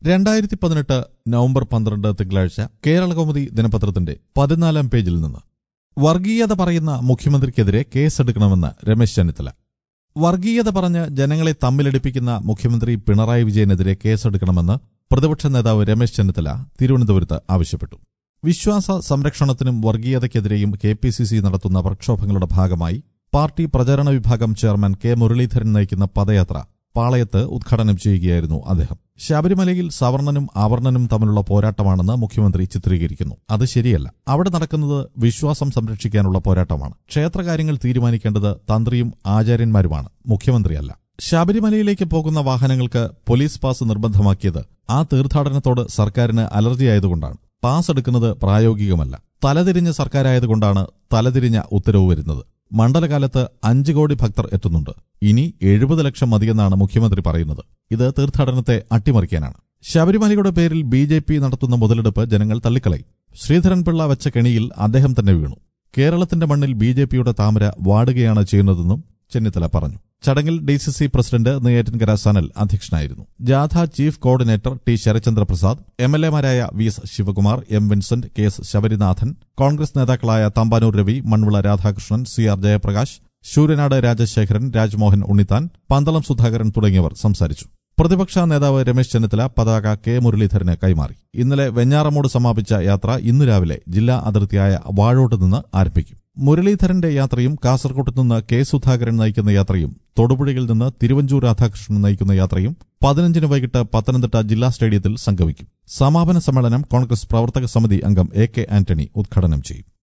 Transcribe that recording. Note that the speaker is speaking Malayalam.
രണ്ടായിരത്തി പതിനെട്ട് നവംബർ പന്ത്രണ്ട് തിങ്കളാഴ്ച കേരളകൗമുദി ദിനപത്രത്തിന്റെ പതിനാലാം പേജിൽ നിന്ന് വർഗീയത പറയുന്ന മുഖ്യമന്ത്രിക്കെതിരെ കേസെടുക്കണമെന്ന് രമേശ് ചെന്നിത്തല വർഗീയത പറഞ്ഞ് ജനങ്ങളെ തമ്മിലടിപ്പിക്കുന്ന മുഖ്യമന്ത്രി പിണറായി വിജയനെതിരെ കേസെടുക്കണമെന്ന് പ്രതിപക്ഷ നേതാവ് രമേശ് ചെന്നിത്തല തിരുവനന്തപുരത്ത് ആവശ്യപ്പെട്ടു വിശ്വാസ സംരക്ഷണത്തിനും വർഗീയതയ്ക്കെതിരെയും കെ പി സി സി നടത്തുന്ന പ്രക്ഷോഭങ്ങളുടെ ഭാഗമായി പാർട്ടി പ്രചരണ വിഭാഗം ചെയർമാൻ കെ മുരളീധരൻ നയിക്കുന്ന പദയാത്ര പാളയത്ത് ഉദ്ഘാടനം ചെയ്യുകയായിരുന്നു അദ്ദേഹം ശബരിമലയിൽ സവർണനും അവർണനും തമ്മിലുള്ള പോരാട്ടമാണെന്ന് മുഖ്യമന്ത്രി ചിത്രീകരിക്കുന്നു അത് ശരിയല്ല അവിടെ നടക്കുന്നത് വിശ്വാസം സംരക്ഷിക്കാനുള്ള പോരാട്ടമാണ് ക്ഷേത്രകാര്യങ്ങൾ തീരുമാനിക്കേണ്ടത് തന്ത്രിയും ആചാര്യന്മാരുമാണ് മുഖ്യമന്ത്രിയല്ല ശബരിമലയിലേക്ക് പോകുന്ന വാഹനങ്ങൾക്ക് പോലീസ് പാസ് നിർബന്ധമാക്കിയത് ആ തീർത്ഥാടനത്തോട് സർക്കാരിന് അലർജിയായതുകൊണ്ടാണ് പാസ് എടുക്കുന്നത് പ്രായോഗികമല്ല തലതിരിഞ്ഞ സർക്കാരായതുകൊണ്ടാണ് തലതിരിഞ്ഞ ഉത്തരവ് വരുന്നത് മണ്ഡലകാലത്ത് അഞ്ച് കോടി ഭക്തർ എത്തുന്നുണ്ട് ഇനി എഴുപത് ലക്ഷം മതിയെന്നാണ് മുഖ്യമന്ത്രി പറയുന്നത് ഇത് തീർത്ഥാടനത്തെ അട്ടിമറിക്കാനാണ് ശബരിമലയുടെ പേരിൽ ബി ജെ പി നടത്തുന്ന മുതലെടുപ്പ് ജനങ്ങൾ തള്ളിക്കളയും ശ്രീധരൻപിള്ള വെച്ച കെണിയിൽ അദ്ദേഹം തന്നെ വീണു കേരളത്തിന്റെ മണ്ണിൽ ബി ജെ പിയുടെ താമര വാടുകയാണ് ചെയ്യുന്നതെന്നും ചെന്നിത്തല പറഞ്ഞു ചടങ്ങിൽ D C C president Neyyattinkara Sanal അധ്യക്ഷനായിരുന്നു ജാഥ chief coordinator T Sarachandra Prasad M L എമാരായ V S Sivakumar M Vincent K S Sabarinathan Congress നേതാക്കളായ തമ്പാനൂർ രവി മൺവിള രാധാകൃഷ്ണൻ സി ആർ ജയപ്രകാശ് ശൂര്യനാട് രാജശേഖരൻ രാജ്മോഹൻ ഉണ്ണിത്താൻ പന്തളം സുധാകരൻ തുടങ്ങിയവർ സംസാരിച്ചു പ്രതിപക്ഷ നേതാവ് രമേശ് ചെന്നിത്തല പതാക കെ മുരളീധരന് കൈമാറി ഇന്നലെ വെഞ്ഞാറമൂട് സമാപിച്ച യാത്ര ഇന്നു രാവിലെ ജില്ലാ അതിർത്തിയായ വാഴോട്ട് നിന്ന് ആരംഭിക്കും മുരളീധരന്റെ യാത്രയും കാസർകോട്ട് നിന്ന് കെ സുധാകരൻ നയിക്കുന്ന യാത്രയും തൊടുപുഴയിൽ നിന്ന് തിരുവഞ്ചൂർ രാധാകൃഷ്ണൻ നയിക്കുന്ന യാത്രയും പതിനഞ്ചിന് വൈകിട്ട് പത്തനംതിട്ട ജില്ലാ സ്റ്റേഡിയത്തിൽ സംഗമിക്കും സമാപന സമ്മേളനം കോൺഗ്രസ് പ്രവർത്തക സമിതി അംഗം എ കെ ആന്റണി ഉദ്ഘാടനം ചെയ്യും